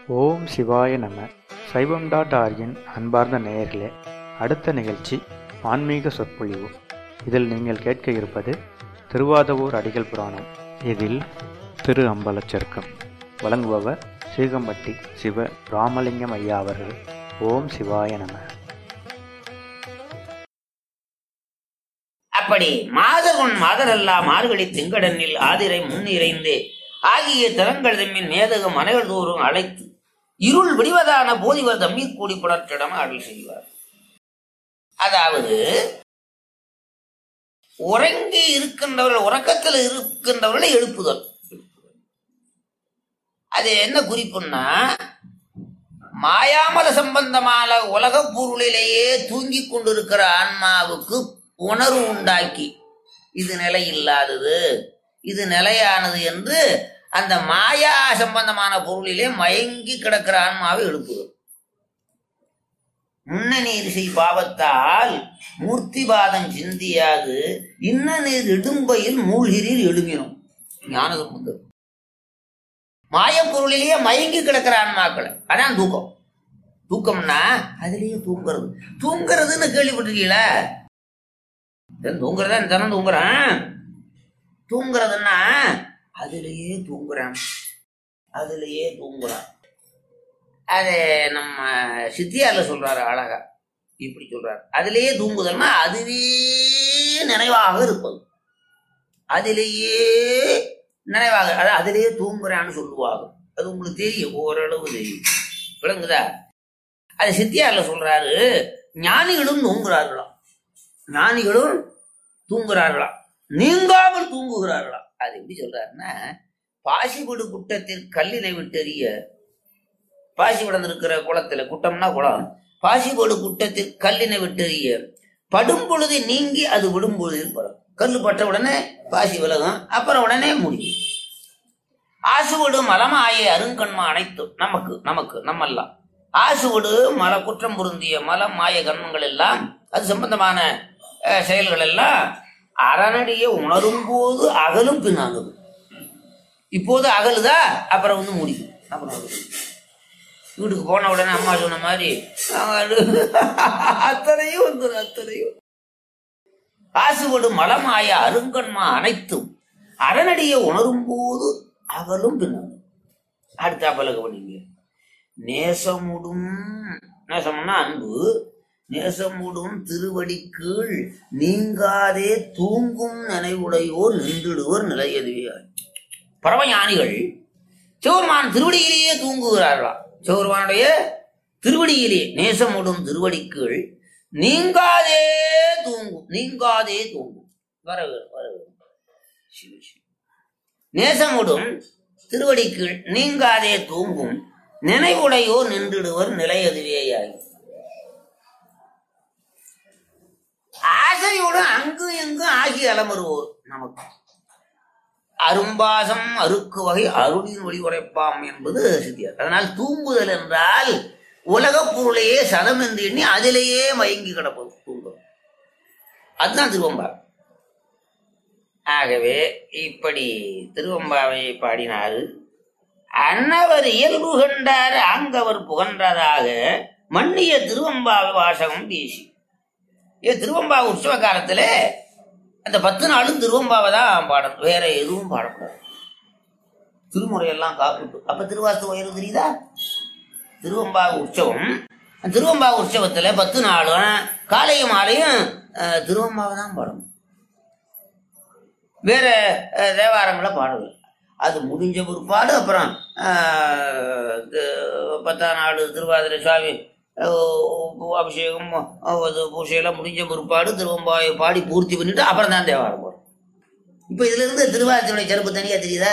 ஓம் சிவாய நம சைவம் டாட் ஆர்கின் அன்பார்ந்த நேயர்களே அடுத்த நிகழ்ச்சி ஆன்மீக சொற்பொழிவு இதில் நீங்கள் கேட்க இருப்பது திருவாதவூர் அடிகள் புராணம் இதில் திரு அம்பலச்சருக்கம் வழங்குபவர் சீகம்பட்டி சிவ ராமலிங்கம் ஐயா அவர்கள் ஓம் சிவாய நம அப்படி மாதகுன் மாதரல்லா மார்கழி திங்கடனில் ஆதிரை முன்னிறைந்து ஆகிய தலங்கள் தம்மின் மேதக மனைகள் தோறும் அழைத்து இருள் விடிவதான போதிவர் தம்மி கூடி புணர்ச்சிடம் அருள் செய்வார் அதாவது உறங்கி இருக்கின்றவர்கள் உறக்கத்தில் இருக்கின்றவர்களை எழுப்புதல் அது என்ன குறிப்புன்னா மாயாமல சம்பந்தமான உலக பொருளிலேயே தூங்கிக் கொண்டிருக்கிற ஆன்மாவுக்கு உணர்வு உண்டாக்கி இது நிலை இல்லாதது இது நிலையானது என்று அந்த மாயா சம்பந்தமான பொருளிலே மயங்கி கிடக்கிற ஆன்மாவை எழுப்புது முன்ன நீர் செய் பாவத்தால் மூர்த்திவாதம் சிந்தியாது இன்ன நீர் இடும்பையில் மூழ்கிறீர் எழுமினோம் ஞானகம் மாயப் பொருளிலேயே மயங்கி கிடக்கிற ஆன்மாக்களை அதான் தூக்கம் தூக்கம்னா அதுலயே தூங்குறது தூங்குறதுன்னு கேள்விப்பட்டிருக்கீங்களா தூங்குறதா தினம் தூங்குறான் தூங்குறதுன்னா அதுலயே தூங்குறான் அதுலயே தூங்குறான் அது நம்ம சித்தியார்ல சொல்றாரு அழகா இப்படி சொல்றாரு அதுலயே தூங்குதல்னா அதுவே நினைவாக இருப்பது அதிலேயே நினைவாக அது அதிலேயே தூங்குறான்னு சொல்லுவாங்க அது உங்களுக்கு தெரியும் ஓரளவு தெரியும் விளங்குதா அது சித்தியார்ல சொல்றாரு ஞானிகளும் தூங்குறார்களாம் ஞானிகளும் தூங்குறார்களாம் நீங்காமல் தூங்குகிறார்களாம் அது எப்படி சொல்றாருன்னா பாசிபடு குட்டத்தில் கல்லினை விட்டெறிய பாசி இருக்கிற குளத்துல குட்டம்னா குளம் பாசிபடு குட்டத்தில் கல்லினை விட்டெறிய படும் பொழுது நீங்கி அது விடும் பொழுதில் படும் கல் பட்ட உடனே பாசி விலகும் அப்புறம் உடனே முடியும் ஆசுவடு மலமாய அருங்கண்மா அனைத்தும் நமக்கு நமக்கு நம்மெல்லாம் ஆசுவடு மல குற்றம் பொருந்திய மலம் மாய கண்மங்கள் எல்லாம் அது சம்பந்தமான அஹ், செயல்கள் எல்லாம் அறநடிய உணரும் போது அகலும் பின்னாகுது இப்போது அகலுதா அப்புறம் வந்து முடியும் அப்புறம் அகலும். வீட்டுக்கு போன உடனே அம்மா சொன்ன மாதிரி அஹ், அத்தனையும் வந்துடும் அத்தனையும் காசுபடு மலமாய அருங்கண்மா அனைத்தும் அறநடிய உணரும் போது அகலும் பின்னாகும் அடுத்த பழக பண்ணீங்க நேசமுடும் நேசம்னா அன்பு நேசமுடும் திருவடி கீழ் நீங்காதே தூங்கும் நினைவுடையோர் நின்றுடுவோர் நிலையதுவே பரமஞானிகள் சிவருமான் திருவடியிலேயே தூங்குகிறார்களாம் சிவருமானுடைய திருவடியிலே நேசமுடும் திருவடி கீழ் நீங்காதே தூங்கும் நீங்காதே தூங்கும் வர வேணும் வர வேணும் சிவ சிவ. நேசமுடும் திருவடி கீழ் நீங்காதே தூங்கும் நினைவுடையோ நின்றுடுவர் நிலையதுவேயாகி ஆசையோடு அங்கு எங்கும் ஆகி அலமருவோர் நமக்கு அரும்பாசம் அருக்கு வகை அருளின் ஒளி உரைப்பாம் என்பது சித்தியார் அதனால் தூங்குதல் என்றால் உலகப் பொருளையே சதம் என்று எண்ணி அதிலேயே மயங்கி கிடப்பது தூங்குதல் அதுதான் திருவம்பாவை ஆகவே இப்படி திருவம்பாவை பாடினார் அன்னவர் இயல்பு கண்டார் ஆங்கவர் புகன்றதாக மன்னிய திருவம்பாவை வாசகம் பேசி ஏ திருவம்பா உற்சவ காலத்துல அந்த பத்து நாளும் திருவம்பாவை தான் பாடணும் வேற எதுவும் பாடக்கூடாது திருமுறையெல்லாம் காப்பிட்டு அப்ப திருவாசு உயர்வு தெரியுதா திருவம்பா உற்சவம் அந்த திருவம்பா உற்சவத்துல பத்து நாளும் காலையும் மாலையும் அஹ், திருவம்பாவை தான் பாடணும் வேற அஹ், தேவாரங்களை பாடல அது முடிஞ்ச பிற்பாடு அப்புறம் அஹ், து- பத்தாம் நாள் திருவாதிரை சுவாமி அஹ், அபிஷேகம் அஹ், அது பூஜையெல்லாம் முடிஞ்ச பிற்பாடு திருவம்பாவை பாடி பூர்த்தி பண்ணிட்டு அப்புறம் தான் தேவாரம் போடும் இப்போ இதுல இருந்து திருவாதிரையுடைய சிறப்பு தனியா தெரியுதா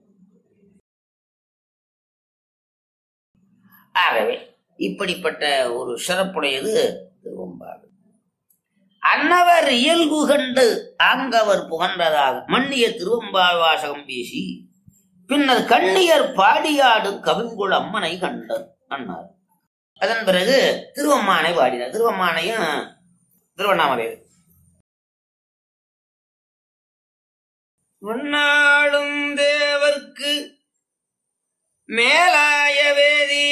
ஆகவே இப்படிப்பட்ட ஒரு சிறப்புடையது திருவம்பாடு அன்னவர் இயல்பு கண்டு ஆங்கவர் புகன்றதாக மன்னிய திருவம்பாவை வாசகம் பேசி பின்னர் கண்ணியர் பாடியாடு கவிங்குள் அம்மனை கண்டார் அண்ணார் அதன் பிறகு திருவம்மானை பாடினார் திருவம்மானையும் திருவண்ணாமலை உன்னாளும் தேவர்க்கு மேலாய வேதி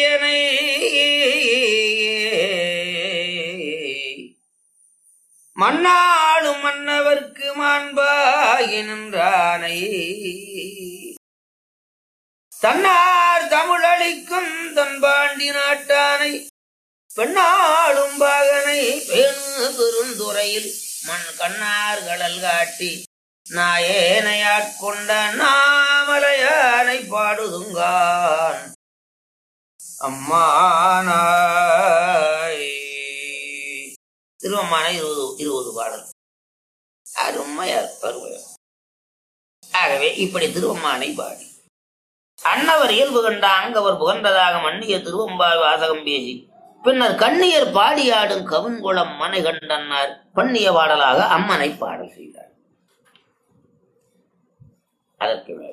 தன்பாண்டி நாட்டானை பெண்ணாளும் பாகனை பேணு பெருந்துறையில் மண் கண்ணார் கடல் காட்டி நாயேனையாட்கொண்ட நாமலையானை பாடுதுங்கான் அம்மானாய் திருவம்மானை இருபது இருபது பாடல் அருமையா அருமையா ஆகவே இப்படி திருவம்மானை பாடி அன்னவர் இயல்பு கண்ட அங்கவர் புகன்றதாக மன்னிய திருவம்பாய் வாசகம் பேசி பின்னர் கண்ணியர் பாடியாடும் கவுன்குளம் மனை கண்டன்னார் பண்ணிய பாடலாக அம்மனை பாடல் செய்தார் அதற்கு மேலே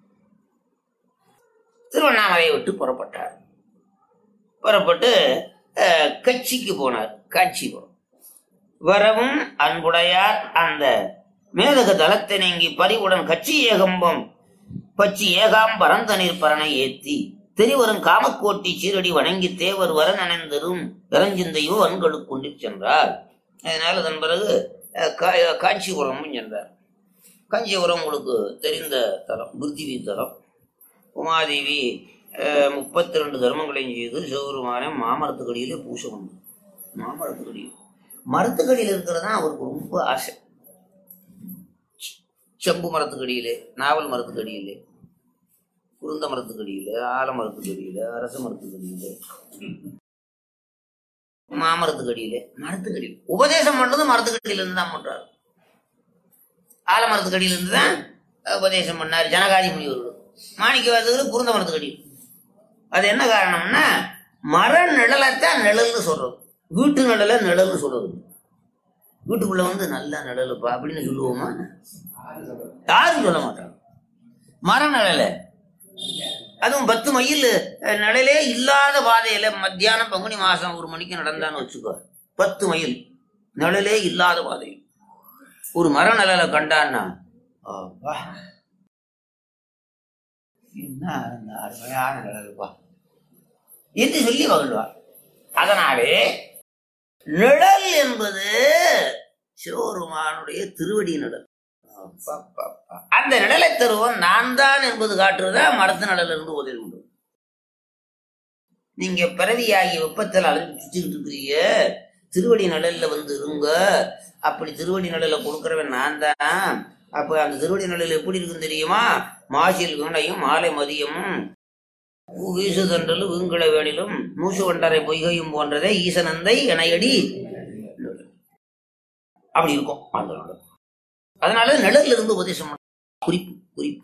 திருவண்ணாமலையை விட்டு புறப்பட்டார் புறப்பட்டு அஹ், கட்சிக்கு போனார் காட்சிபுரம் வரவும் அன்புடையார் அந்த மேதக தலத்தை நீங்கி பறிவுடன் கட்சி ஏகம்பம் பச்சி ஏகாம் பரந்தனிர் பரனை ஏத்தி தெரிவரும் காமக்கோட்டி சீரடி வணங்கி தேவர் வர நனைந்தரும் இறஞ்சிந்தையோ அன்களுக்குண்டு சென்றார் அதனால அதன் பிறகு அஹ், கா- காஞ்சிபுரமும் சென்றார் காஞ்சிபுரம் உங்களுக்கு தெரிந்த தலம் பிருத்திவி தலம் உமாதேவி முப்பத்தி ரெண்டு தர்மங்களையும் செய்து சிவபெருமானை மாமரத்துக்கடியிலே பூசை பண்ணு மாமரத்துக்கடியில் மரத்துக்கடியில் இருக்கிறது தான் அவருக்கு ரொம்ப ஆசை செம்பு மரத்துக்கடியிலே நாவல் மரத்துக்கடியிலே குருந்த மரத்துக்கடியிலே ஆலமரத்துக்கடியிலே அரச மரத்துக்கடியிலே மாமரத்துக்கடியிலே மரத்துக்கடியில் உபதேசம் பண்றது மரத்துக்கடியில இருந்து தான் பண்றாரு ஆலமரத்துக்கடியில இருந்து தான் உபதேசம் பண்ணார் ஜனகாதி முனிவர்கள் மாணிக்க வாசகர் குருந்த மரத்துக்கடியில் அது என்ன காரணம்னா மர நிழலைத்தான் நிழல்னு சொல்றது வீட்டு நிழலை நிழல்னு சொல்றது வீட்டுக்குள்ள வந்து நல்ல நிழலுப்பா அப்படின்னு சொல்லுவோமா யாரும் சொல்ல மாட்டாங்க மர நிழல அதுவும் பத்து மைல் அஹ், நிழலே இல்லாத பாதையில மத்தியானம் பங்குனி மாசம் ஒரு மணிக்கு நடந்தான்னு வச்சுக்கோ பத்து மைல் நிழலே இல்லாத பாதை ஒரு மர நிழலை கண்டான்னா அப்பா, என்ன அந்த அருமையான நிழலுப்பா என்று சொல்லி மகிழ்வார் அதனாலே நிழல் என்பது சிவபெருமானுடைய திருவடி நிழல் அப்பப்பப்பா. அந்த நிழலை தருவன் நான் தான் என்பது காட்டுறதா மரத்து நிழல் இருந்து உதவி உண்டு நீங்க பிறவியாகி வெப்பத்தில் அலைஞ்சு சுத்திக்கிட்டு இருக்கிறீங்க திருவடி நிழல்ல வந்து இருங்க அப்படி திருவடி நிழலை கொடுக்கறவன் நான் தான் அப்ப அந்த திருவடி நிழல் எப்படி இருக்குன்னு தெரியுமா மாசில் வீணையும் மாலை மதியமும் வீசுதன்றல் வீங்குள வேணிலும் மூசு வண்டரை பொய்கையும் போன்றதே ஈசனந்தை இணையடி அப்படி இருக்கும் அந்த நிழல் அதனால நிழல்ல இருந்து உபதேசம் பண்ண- குறிப்பு குறிப்பு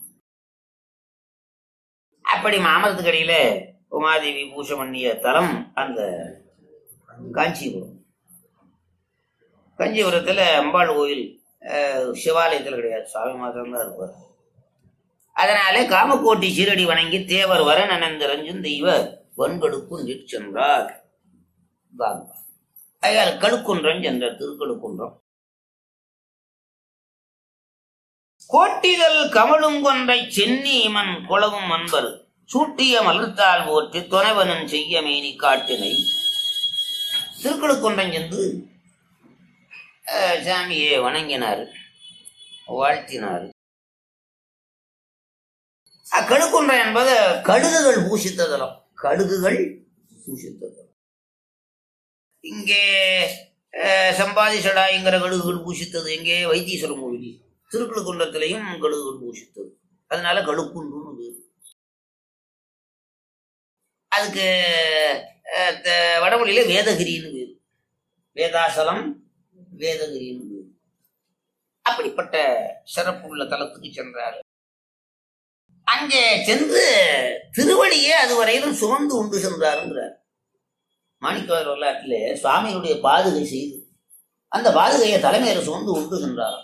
அப்படி மாமரத்துக்கடியில உமாதேவி பூஜை பண்ணிய தலம் அந்த காஞ்சிபுரம் காஞ்சிபுரத்துல அம்பாள் கோயில் அஹ், சிவாலயத்துல கிடையாது சாமி மாத்திரம் தான் இருப்பார் அதனாலே காமக்கோட்டி சீரடி வணங்கி தேவர் வர நனந்தரஞ்சும் தெய்வ வன்கடுக்கும் சென்றார் வாங்க அயால் கடுக்குன்றம் சென்றார் திருக்கடுக்குன்றம் கோட்டிதழ் கமலும் கொன்றை சென்னி இமன் குளவும் அன்பர் சூட்டிய மலர்த்தால் போற்றி துணைவனன் செய்ய மேனி காட்டினை திருக்கழுக்குன்றம் சென்று அஹ், சாமியை வணங்கினார் வாழ்த்தினார் கழுக்குன்றம் என்பது கடுகுகள் பூசித்த தலம் கடுகுகள் பூசித்த தலம் இங்கே அஹ், சம்பாதி சடாய்ங்கிற கடுகுகள் பூசித்தது எங்கே வைத்தீஸ்வரம் கோவில் திருக்குழுக்குன்றத்திலையும் கடுகுகள் பூசித்தது அதனால கழுக்குன்றுன்னு பேரு. அதுக்கு அஹ், த- வடமொழியில வேதகிரின்னு பேரு வேதாசலம் வேதகிரின்னு பேரு. அப்படிப்பட்ட சிறப்புள்ள தலத்துக்கு சென்றார் அங்கே சென்று திருவடியே அதுவரையிலும் சுமந்து உண்டு சென்றாருங்கிறார் மாணிக்கவார் வரலாற்றிலே சுவாமியுடைய பாதுகை செய்து அந்த பாதுகையை தலைமையில சுமந்து உண்டு சென்றார்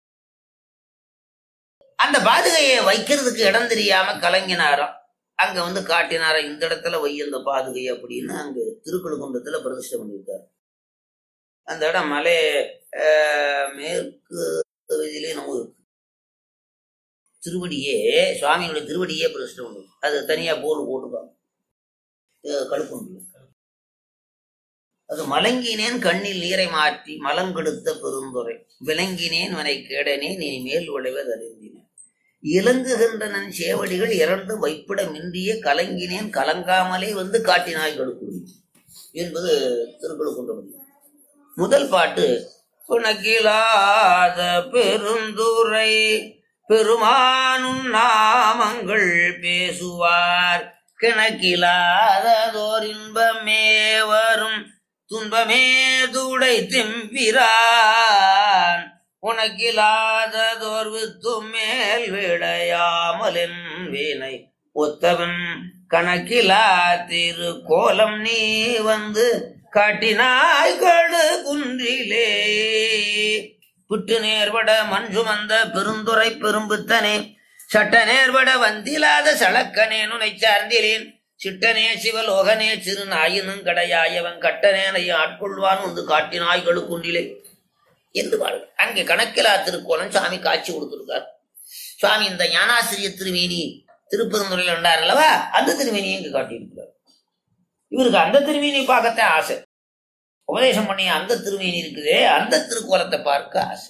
அந்த பாதுகையை வைக்கிறதுக்கு இடம் தெரியாம கலங்கினாராம் அங்க வந்து காட்டினாராம் இந்த இடத்துல வை அந்த பாதுகை அப்படின்னு அங்க திருக்குழுக்குன்றத்துல பிரதிஷ்டை பண்ணியிருக்காரு அந்த இடம் மலை அஹ், மேற்கு பகுதியிலே நம்ம இருக்கு திருவடியே சுவாமியோட திருவடியே பிரதிஷ்டை பண்ணு அது தனியா போர்டு போட்டுப்பாங்க கடுப்பு அது மலங்கினேன் கண்ணில் நீரை மாற்றி மலங்கெடுத்த பெருந்துரை விளங்கினேன் வனை கேடனே நீ மேல் விளைவது அறிந்தினேன் இலங்குகின்றனன் சேவடிகள் இரண்டு வைப்பிட மின்றிய கலங்கினேன் கலங்காமலே வந்து காட்டினாய்களுக்கு என்பது திருக்குறள் கொண்ட முதல் பாட்டு புனக்கிலாத பெருந்துரை பெருமானும் நாமங்கள் பேசுவார் கிணக்கிலாததோர் இன்பமே வரும் துன்பமே துடை தெம்பிரான் உனக்கிலாததோர் வித்தும் மேல் விளையாமலின் வீணை ஒத்தவன் கணக்கிலா திரு கோலம் நீ வந்து காட்டினாய் கடு குன்றிலே புட்டு நேர்பட மஞ்சு வந்த பெருந்துரை பெரும்புத்தனே சட்ட நேர்பட வந்திலாத சளக்கனே நுனை சார்ந்திலேன் சிட்டனே சிவலோகனே சிறு நாயினும் கடையாயவன் கட்டனேனை ஆட்கொள்வான் வந்து காட்டினாய்களு குன்றிலே என்று பாருங்க அங்கே கணக்கிலா திருக்கோலம் சாமி காட்சி கொடுத்திருக்கார் சுவாமி இந்த ஞானாசிரிய திருமேனி திருப்பெருந்துறையில் இருந்தார் அல்லவா அந்த திருமேனியை இங்கு காட்டியிருக்கிறார் இவருக்கு அந்த திருமேனியை பார்க்கத்தான் ஆசை உபதேசம் பண்ணிய அந்த திருமேனி இருக்குதே அந்த திருக்கோலத்தை பார்க்க ஆசை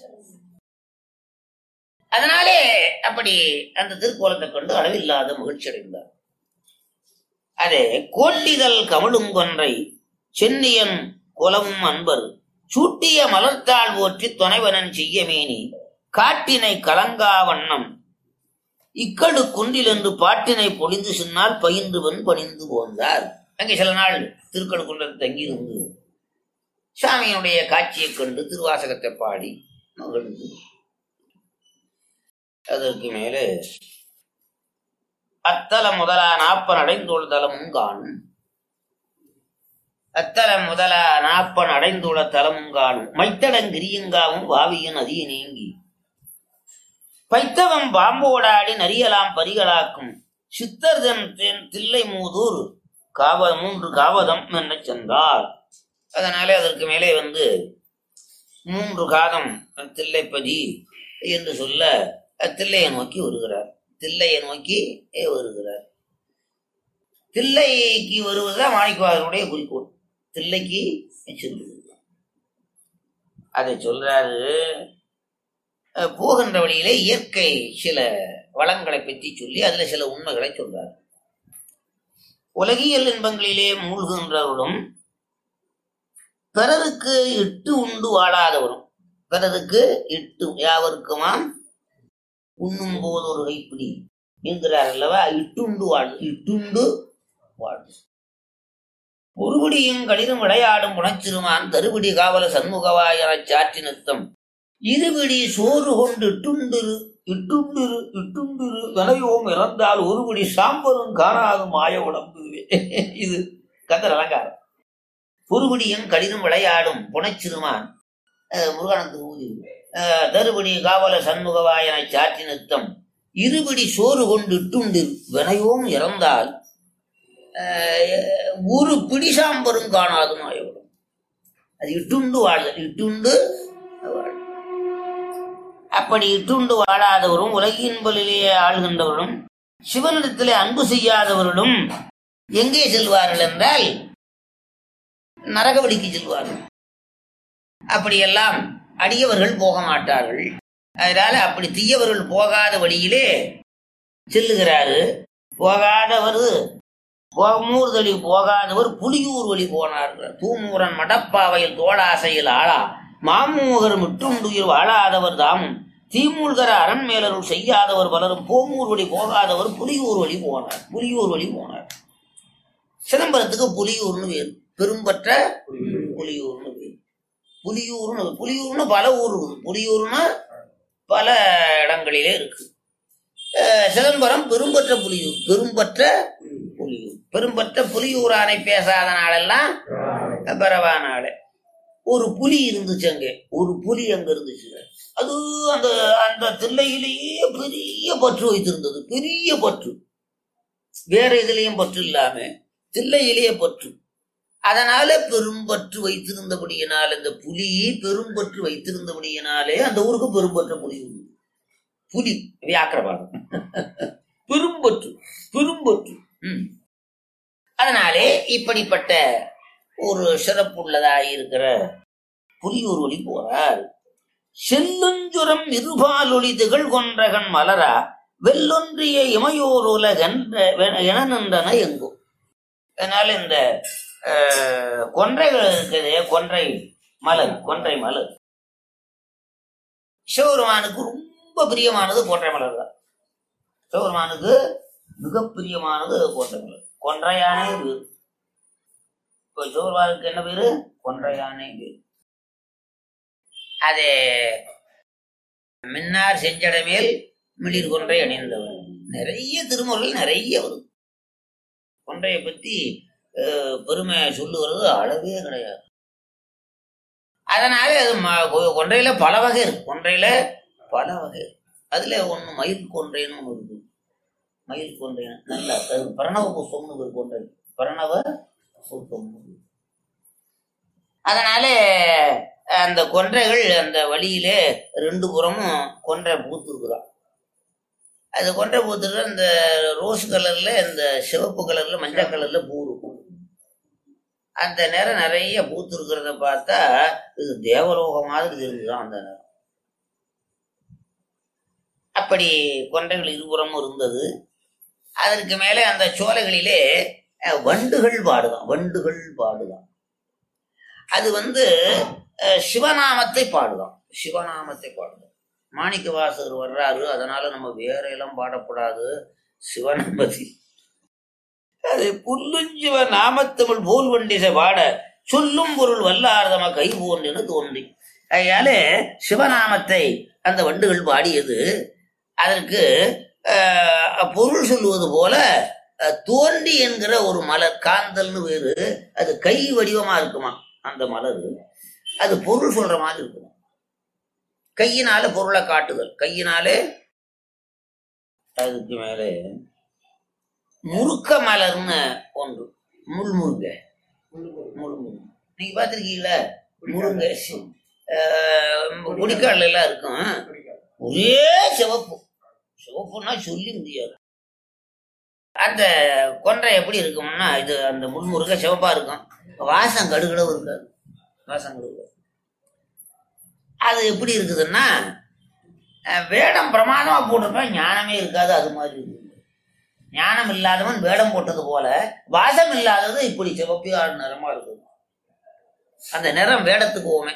அதனாலே அப்படி அந்த திருக்கோலத்தை கண்டு அளவில்லாத மகிழ்ச்சி அடைந்தார் அதே கோட்டிதழ் கமழுங்கொன்றை சென்னியன் குலமும் அன்பர் சூட்டிய மலர்த்தாள் போற்றி துணைவனன் செய்யமேனி காட்டினை கலங்கா வண்ணம் இக்கடு குன்றில் என்று பாட்டினை பொழிந்து சொன்னால் பயின்றுவன் பணிந்து போந்தார் அங்கே சில நாள் திருக்கடுக்குன்றம் தங்கியிருந்து சாமியினுடைய காட்சியைக் கண்டு திருவாசகத்தை பாடி மகிழ்ந்து அதற்கு மேலே அத்தல முதலா நாப்பன் அடைந்துள்ள தலமும் காணும் அத்தலம் முதலா நாப்பன் அடைந்துள்ள தலமும் காணும் மைத்தடங்கிரியுங்காவும் வாவியின் அதிய நீங்கி பைத்தவம் பாம்போடாடி நரியலாம் பரிகளாக்கும் சித்தர்தன் தென் தில்லை மூதூர் காவ மூன்று காவதம் என்ன சென்றார் அதனாலே அதற்கு மேலே வந்து மூன்று காதம் தில்லைப்பதி என்று சொல்ல தில்லையை நோக்கி வருகிறார் தில்லையை நோக்கி வருகிறார் தில்லைக்கு வருவதுதான் மாணிக்கவாதனுடைய குறிக்கோள் தில்லைக்கு செல்வது அதை சொல்றாரு அஹ், போகின்ற வழியிலே இயற்கை சில வளங்களை பற்றி சொல்லி அதுல சில உண்மைகளை சொல்றார் உலகியல் இன்பங்களிலே மூழ்குகின்றவர்களும் பிறருக்கு இட்டு உண்டு வாழாதவரும் பிறருக்கு இட்டு யாவருக்குமாம் உண்ணும் போது ஒரு கைப்பிடி என்கிறார் அல்லவா இட்டுண்டு வாழ் இட்டுண்டு வாழ் ஒருபடியும் கடிதம் விளையாடும் புனச்சிறுமான் தருபடி காவல சண்முகவாய் எனச் சாற்றி நிறுத்தம் இருபிடி சோறு கொண்டு இட்டுண்டிரு இட்டுண்டிரு இட்டுண்டிரு வினையோம் இறந்தால் ஒருபடி சாம்பரும் காணாது மாய உடம்புவே இது கந்தர் அலங்காரம் ஒருபடியும் கடிதம் விளையாடும் புனச்சிறுமான் அஹ், முருகானந்தத்துக்கு ஊதி அஹ், தருபடி காவல சண்முகவாயனை சாற்றி நிறுத்தம் இருபடி சோறு கொண்டு இட்டுண்டு வினையோம் இறந்தால் அஹ், ஒரு பிடி சாம்பரும் காணாது மாயவிடும் அது இட்டுண்டு வாழ்தல் இட்டுண்டு வாழ். அப்படி இட்டுண்டு வாழாதவரும் உலகின்பலிலேயே ஆள்கின்றவரும் சிவனிடத்திலே அன்பு செய்யாதவர்களும் எங்கே செல்வார்கள் என்றால் நரகவடிக்கு செல்வார்கள் அப்படியெல்லாம் அடியவர்கள் போக மாட்டார்கள் அதனால அப்படி தீயவர்கள் போகாத வழியிலே செல்லுகிறாரு போகாதவர் போமூர்தலி போகாதவர் புலியூர் வழி போனார் தூமூரன் மடப்பாவையில் தோளாசையில் ஆளா மாமூகர் முற்றுண்டுயிர் வாழாதவர் தாமும் தீமூழ்கர அரண்மேலருள் செய்யாதவர் பலரும் போமூர் வழி போகாதவர் புலியூர் வழி போனார் புலியூர் வழி போனார் சிதம்பரத்துக்கு புலியூர்னு வேறு பெரும்பற்ற புலியூர்னு பேர் புலியூர்னு புலியூர்னு பல ஊர் இருக்குது புலியூர்னு பல இடங்களிலே இருக்கு அஹ் சிதம்பரம் பெரும்பற்ற புலியூர் பெரும்பற்ற புலியூர் பெரும்பற்ற புலியூரானை பேசாத நாளெல்லாம் பரவா நாள் ஒரு புலி இருந்துச்சு அங்கே ஒரு புலி அங்க இருந்துச்சு அது அந்த அந்த தில்லையிலேயே பெரிய பற்று வைத்திருந்தது பெரிய பற்று வேற எதுலயும் பற்று இல்லாம தில்லையிலேயே பற்று அதனால பெரும்பற்று வைத்திருந்தபடியினால் இந்த புலி பெரும்பற்று வைத்திருந்தபடியினாலே அந்த ஊருக்கு பெரும்பற்ற புலி உண்டு புலி வியாக்கிரபாதம் பெரும்பற்று பெரும்பற்று ம். அதனாலே இப்படிப்பட்ட ஒரு சிறப்புள்ளதா இருக்கிற புலியூர் ஒளி போறார் செல்லுஞ்சுரம் இருபால் ஒளி திகழ் கொன்றகன் மலரா வெள்ளொன்றிய இமையோர் உலகென்ற என நின்றன எங்கும் அதனால இந்த அஹ், கொன்றைகள் இருக்குது கொன்றை மலர் கொன்றை மலர் சிவபெருமானுக்கு ரொம்ப பிரியமானது கொன்றை மலர் தான் சிவபெருமானுக்கு மிக பிரியமானது கொன்றை மலர் கொன்றையானே பேரு இப்போ சிவபெருமானுக்கு என்ன பேரு கொன்றையானே பேரு அது மின்னார் செஞ்சடமேல் மிளிர் கொன்றை அணிந்தவர் நிறைய திருமுறைகள் நிறைய வரும் கொன்றையை பத்தி அஹ், பெருமை சொல்லுகிறது அளவே கிடையாது அதனால அது ம- கொ- கொன்றையில பல வகை இருக்கு கொன்றையில பல வகை இருக்கு. அதுல ஒண்ணு மயில் கொன்றைன்னு ஒண்ணு இருக்கு மயில் கொன்றைன்னு நல்ல அது பிரணவ புஷ்பம்னு ஒரு கொன்றை பிரணவ புஷ்பம் அதனால அந்த கொன்றைகள் அந்த வழியிலே ரெண்டு புறமும் கொன்றை பூத்துருக்குறான் அது கொன்றை பூத்துருக்க இந்த ரோஸ் கலர்ல இந்த சிவப்பு கலர்ல மஞ்சள் கலர்ல பூ இருக்கும் அந்த நேரம் நிறைய பூத்து இருக்கிறத பார்த்தா இது தேவலோகம் மாதிரி இருந்துதான் அந்த நேரம் அப்படி கொன்றைகள் இருபுறமும் இருந்தது அதற்கு மேலே அந்த சோலைகளிலே அஹ், வண்டுகள் பாடுதான் வண்டுகள் பாடுதான் அது வந்து அஹ், சிவநாமத்தை பாடுதான் சிவநாமத்தை பாடுதான் மாணிக்க வாசகர் வர்றாரு அதனால நம்ம வேற எல்லாம் பாடக்கூடாது சிவநாமதி அது புல்லுஞ்சிவ நாமத்தமிழ் போல் வண்டிசை பாட சொல்லும் பொருள் வல்லார்தம கை போன்று தோன்றி அதனால சிவநாமத்தை அந்த வண்டுகள் பாடியது அதற்கு ஆஹ், பொருள் சொல்லுவது போல அஹ், தோண்டி என்கிற ஒரு மலர் காந்தல்னு வேறு அது கை வடிவமா இருக்குமா அந்த மலர் அது பொருள் சொல்ற மாதிரி இருக்குமா கையினால பொருளை காட்டுதல் கையினாலே அதுக்கு மேலே முறுக்க மலர்னு ஒன்று முள் முருங்க முள் முருங்க நீங்க பார்த்திருக்கீங்களா முருங்கை குடிக்காடுல எல்லாம் இருக்கும் ஒரே சிவப்பு சிவப்புன்னா சொல்லி முடியாது அந்த கொன்றை எப்படி இருக்கும்னா இது அந்த முள்முருகை சிவப்பா இருக்கும் வாசம் கடுகளவு இருக்காது வாசம் கடுகளவு அது எப்படி இருக்குதுன்னா அஹ், வேடம் பிரமாதமா போட்டிருப்பான் ஞானமே இருக்காது அது மாதிரி இருக்குது ஞானம் இல்லாதவன் வேடம் போட்டது போல வாசம் இல்லாதது இப்படி சிவப்பியார் நிறமா இருக்குது அந்த நிறம் வேடத்துக்கு ஓமை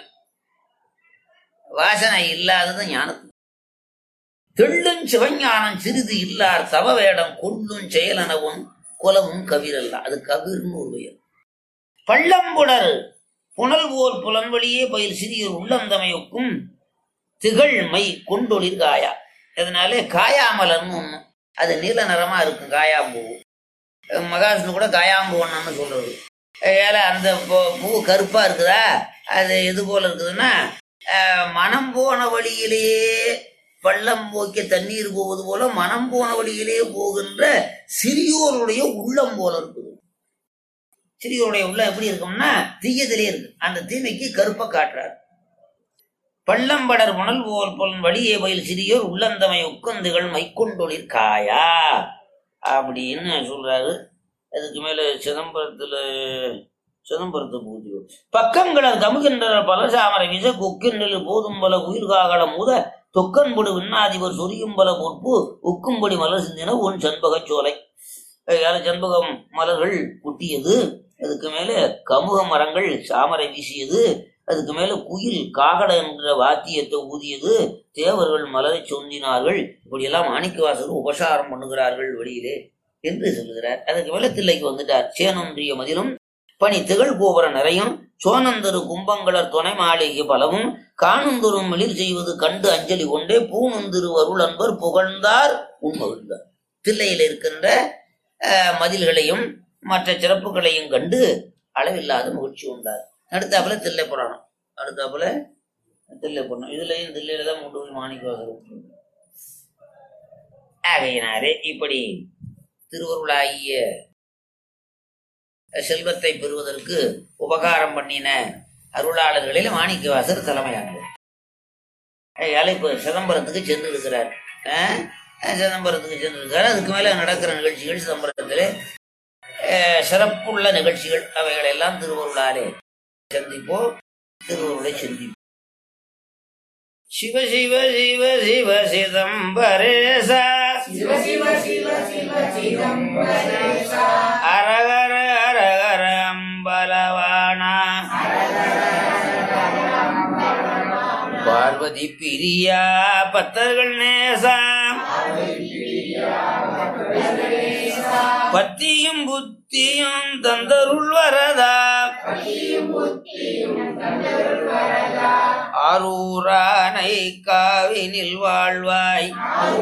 வாசனை இல்லாதது ஞானத்துக்கு தெள்ளும் சிவஞானம் சிறிது இல்லார் தவ வேடம் கொள்ளும் செயலனவும் குலவும் கவிரல்ல அது கவிர்னு ஒரு பெயர் பள்ளம்புடர் புனல் போல் புலன்வழியே பயில் சிறியோர் உள்ளந்தமையொக்கும் திகழ் மை கொண்டொளிர் காயா இதனாலே காயாமலர்னு ஒண்ணு அது நீல நிறமா இருக்கும் காயாம்பூ மகாவிஷ்ணு கூட காயாம்பூ ஒண்ணுன்னு சொல்றது ஏல அந்த பூ- பூ கருப்பா இருக்குதா அது எது போல இருக்குதுன்னா அஹ், மனம் போன வழியிலேயே பள்ளம் போக்கி தண்ணீர் போவது போல மனம் போன வழியிலே போகின்ற சிறியோருடைய உள்ளம் போல இருக்குது சிறியோருடைய உள்ளம் எப்படி இருக்கும்னா தீயதிலே இருக்கு அந்த தீமைக்கு கருப்பை காட்டுறார் பள்ளம்படர் புனல் போல் பொன் வழியே பயில் சிறியோர் உள்ளந்தமை உட்கந்துகள் மைக்கொண்டொழிர் காயா அப்படின்னு சொல்றாரு அதுக்கு மேல சிதம்பரத்துல சிதம்பரத்தை பூஜை பக்கங்களர் கமுகின்றனர் பலசாமரை விச கொக்கின்றல் போதும் பல உயிர்காகல முத தொக்கன்படு விண்ணாதிபர் சொரியும் பல பொறுப்பு உக்கும்படி மலர் சிந்தின உன் செண்பகச் சோலை ஏழ செண்பகம் மலர்கள் குட்டியது அதுக்கு மேல கமுக மரங்கள் சாமரை வீசியது அதுக்கு மேல குயில் காகட என்ற வாத்தியத்தை ஊதியது தேவர்கள் மலரை சொந்தினார்கள் இப்படியெல்லாம் மாணிக்கவாசகர் உபசாரம் பண்ணுகிறார்கள் வெளியிலே என்று சொல்லுகிறார் அதுக்கு மேல தில்லைக்கு வந்துட்டார் சேனொன்றிய மதிலும் பனி திகழ் கோபுர நிறையும் சோனந்தரு கும்பங்களர் துணை மாளிகை பலவும் காணுந்தொரும் வெளிர் செய்வது கண்டு அஞ்சலி கொண்டே பூணுந்திரு அருள் அன்பர் புகழ்ந்தார் உண்மகிழ்ந்தார் தில்லையில் இருக்கின்ற அஹ், மதில்களையும் மற்ற சிறப்புகளையும் கண்டு அளவில்லாத மகிழ்ச்சி உண்டார் அடுத்தாப்புல தில்லை புராணம் அடுத்தாப்புல தில்லை புராணம் இதுலயும் தில்லையில தான் கொண்டு போய் மாணிக்கவாசகர் ஆகையினாரே இப்படி திருவருளாகிய செல்வத்தை பெறுவதற்கு உபகாரம் பண்ணின அருளாளர்களில் மாணிக்கவாசர் தலைமையானவர் அதனால இப்போ சிதம்பரத்துக்கு சென்று இருக்கிறார் அஹ், சிதம்பரத்துக்கு சென்று இருக்கிறார் அதுக்கு மேல நடக்கிற நிகழ்ச்சிகள் சிதம்பரத்திலே அஹ், சிறப்புள்ள நிகழ்ச்சிகள் அவைகள் எல்லாம் திருவருளாலே சந்திப்போம் திருவருளை சிந்திப்போம் சிவ சிவ சிவ சிவ சிதம்பரேசா அரகர அரகர அம்பலவானா பார்வதி பிரியா பத்தர்கள் நேசா பத்தியும் புத்தியும் தந்தருள் வரதா ஆரூரானை காவினில் வாழ்வாய்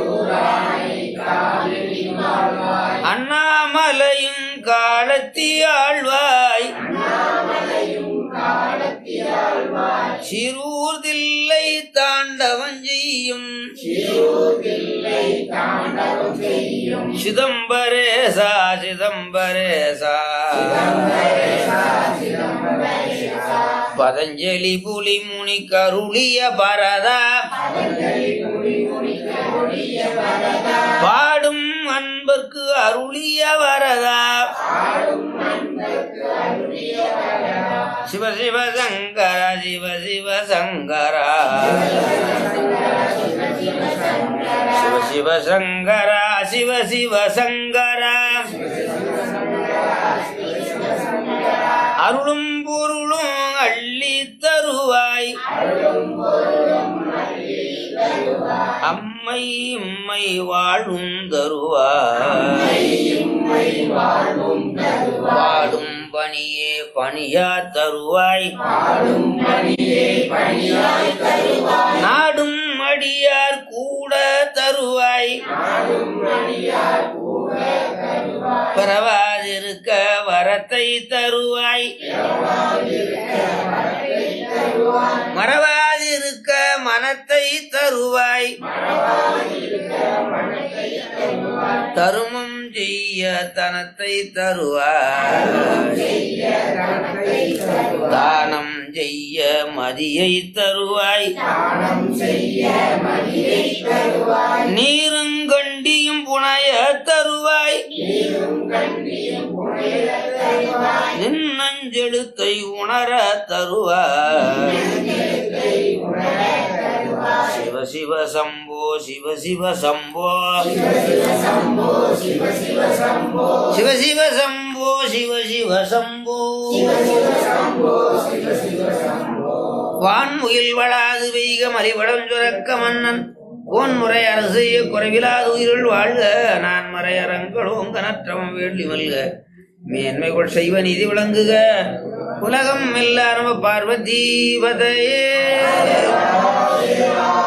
அண்ணாமலையும் காலத்தி ஆழ்வாய் சிறூர் தில்லை தாண்டவம் செய்யும் சிதம்பரேசா சிதம்பரேசா பதஞ்சலி புலி முனி கருளிய பரதா பாடும் அன்பர்க்கு அருளிய வரதா சிவ சிவ சங்கர சிவ சிவ சங்கரா சிவ சிவ சங்கரா சிவ சிவ சங்கரா அருளும் பொருளும் அள்ளி தருவாய் அம்மை இம்மை வாழும் தருவாய் பாடும் பணியே பணியா தருவாய் நாடும் அடியார் கூட தருவாய் பரவாதிருக்க வரத்தை தருவாய் மறவாதிருக்க மனத்தை தருவாய் தருமம் செய்ய தனத்தை தருவாய் தானம் செய்ய மதியை தருவாய் நீருங்கண்டியும் புனைய தருவாய் நின்னஞ்செழுத்தை உணர தருவாய் சிவ சிவ சம்போ சிவ சிவ சம்போ சிவ சிவ சம்போ சிவ சிவ சம்போ வான்முகில் வளாது வெய்க மறிவடம் சுரக்க மன்னன் கோன் முறை அரசு குறைவிலாது உயிருள் வாழ்க நான் மறையரங்களும் கனற்றமம் வேண்டி மல்க மேன்மைகள் செய்வ நிதி விளங்குக உலகம் எல்லாரும் பார்வதி பதையே